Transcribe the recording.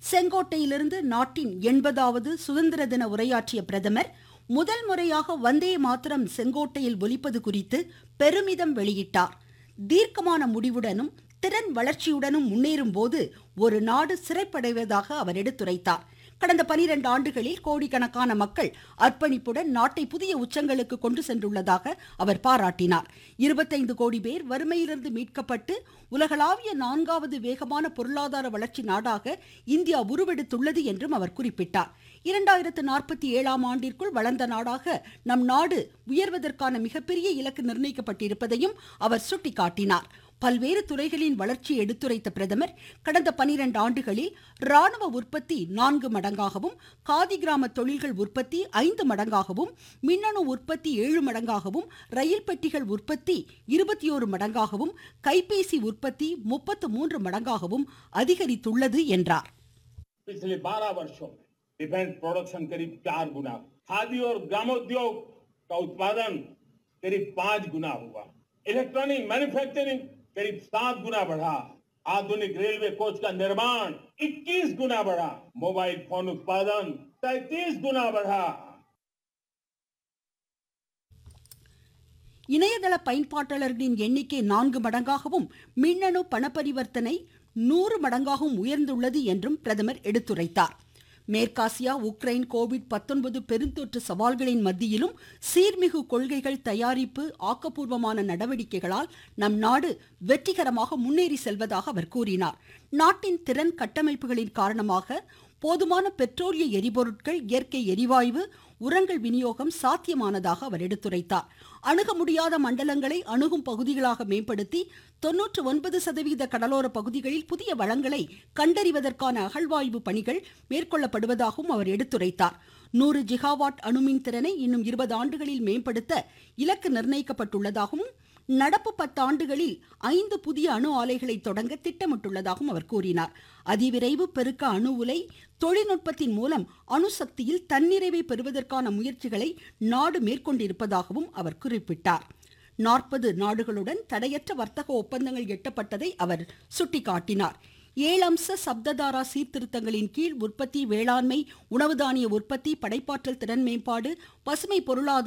செங்கோட்டையிலிருந்து நாட்டின் எண்பதாவது சுதந்திர தின உரையாற்றிய பிரதமர் முதல் முறையாக வந்தே மாத்திரம் செங்கோட்டையில் ஒலிப்பது குறித்து பெருமிதம் வெளியிட்டார் தீர்க்கமான முடிவுடனும் திறன் வளர்ச்சியுடனும் முன்னேறும் போது ஒரு நாடு சிறைப்படைவதாக அவர் எடுத்துரைத்தார் கடந்த பனிரெண்டு ஆண்டுகளில் கோடிக்கணக்கான மக்கள் அர்ப்பணிப்புடன் நாட்டை புதிய உச்சங்களுக்கு கொண்டு சென்றுள்ளதாக அவர் பாராட்டினார் இருபத்தைந்து கோடி பேர் வறுமையிலிருந்து மீட்கப்பட்டு உலகளாவிய நான்காவது வேகமான பொருளாதார வளர்ச்சி நாடாக இந்தியா உருவெடுத்துள்ளது என்றும் அவர் குறிப்பிட்டார் இரண்டாயிரத்து நாற்பத்தி ஏழாம் ஆண்டிற்குள் வளர்ந்த நாடாக நம் நாடு உயர்வதற்கான மிகப்பெரிய இலக்கு நிர்ணயிக்கப்பட்டிருப்பதையும் அவர் சுட்டிக்காட்டினார் பல்வேறு துறைகளின் வளர்ச்சியை எடுத்துரைத்த பிரதமர் கடந்த பனிரெண்டு ஆண்டுகளில் ராணுவ உற்பத்தி நான்கு மடங்காகவும் காதி கிராம தொழில்கள் உற்பத்தி ஐந்து மடங்காகவும் மின்னணு உற்பத்தி ஏழு மடங்காகவும் ரயில் பெட்டிகள் உற்பத்தி இருபத்தி ஓரு மடங்காகவும் கைபேசி உற்பத்தி முப்பத்து மூன்று மடங்காகவும் அதிகரித்துள்ளது என்றார் पिछले 12 वर्षों में डिफेंस प्रोडक्शन करीब चार गुना खादी और ग्रामोद्योग का उत्पादन करीब पांच गुना हुआ इलेक्ट्रॉनिक मैन्युफैक्चरिंग करीब सात गुना बढ़ा आधुनिक रेलवे कोच का निर्माण 21 गुना बढ़ा मोबाइल फोन उत्पादन 33 गुना बढ़ा இணையதள பயன்பாட்டாளர்களின் எண்ணிக்கை நான்கு மடங்காகவும் மின்னணு பணப்பரிவர்த்தனை நூறு மடங்காகவும் உயர்ந்துள்ளது என்றும் பிரதமர் எடுத்துரைத்தார் மேற்காசியா உக்ரைன் கோவிட் பத்தொன்பது பெருந்தொற்று சவால்களின் மத்தியிலும் சீர்மிகு கொள்கைகள் தயாரிப்பு ஆக்கப்பூர்வமான நடவடிக்கைகளால் நம் நாடு வெற்றிகரமாக முன்னேறி செல்வதாக அவர் கூறினார் நாட்டின் திறன் கட்டமைப்புகளின் காரணமாக போதுமான பெட்ரோலிய எரிபொருட்கள் இயற்கை எரிவாயு உரங்கள் விநியோகம் சாத்தியமானதாக அவர் எடுத்துரைத்தார் அணுக முடியாத மண்டலங்களை அணுகும் பகுதிகளாக மேம்படுத்தி தொன்னூற்று ஒன்பது சதவீத கடலோர பகுதிகளில் புதிய வளங்களை கண்டறிவதற்கான அகழ்வாய்வு பணிகள் மேற்கொள்ளப்படுவதாகவும் அவர் எடுத்துரைத்தார் நூறு ஜிகாவாட் அணுமின் திறனை இன்னும் இருபது ஆண்டுகளில் மேம்படுத்த இலக்கு நிர்ணயிக்கப்பட்டுள்ளதாகவும் நடப்பு பத்தாண்டுகளில் ஐந்து புதிய அணு ஆலைகளை தொடங்க திட்டமிட்டுள்ளதாகவும் அவர் கூறினார் அதிவிரைவு பெருக்க அணு உலை தொழில்நுட்பத்தின் மூலம் அணுசக்தியில் தன்னிறைவை பெறுவதற்கான முயற்சிகளை நாடு மேற்கொண்டிருப்பதாகவும் அவர் குறிப்பிட்டார் நாற்பது நாடுகளுடன் தடையற்ற வர்த்தக ஒப்பந்தங்கள் எட்டப்பட்டதை அவர் சுட்டிக்காட்டினார் ஏழம்ச சப்ததாரா சீர்திருத்தங்களின் கீழ் உற்பத்தி வேளாண்மை உணவு தானிய உற்பத்தி படைப்பாற்றல் திறன் மேம்பாடு பசுமை பொருளாதார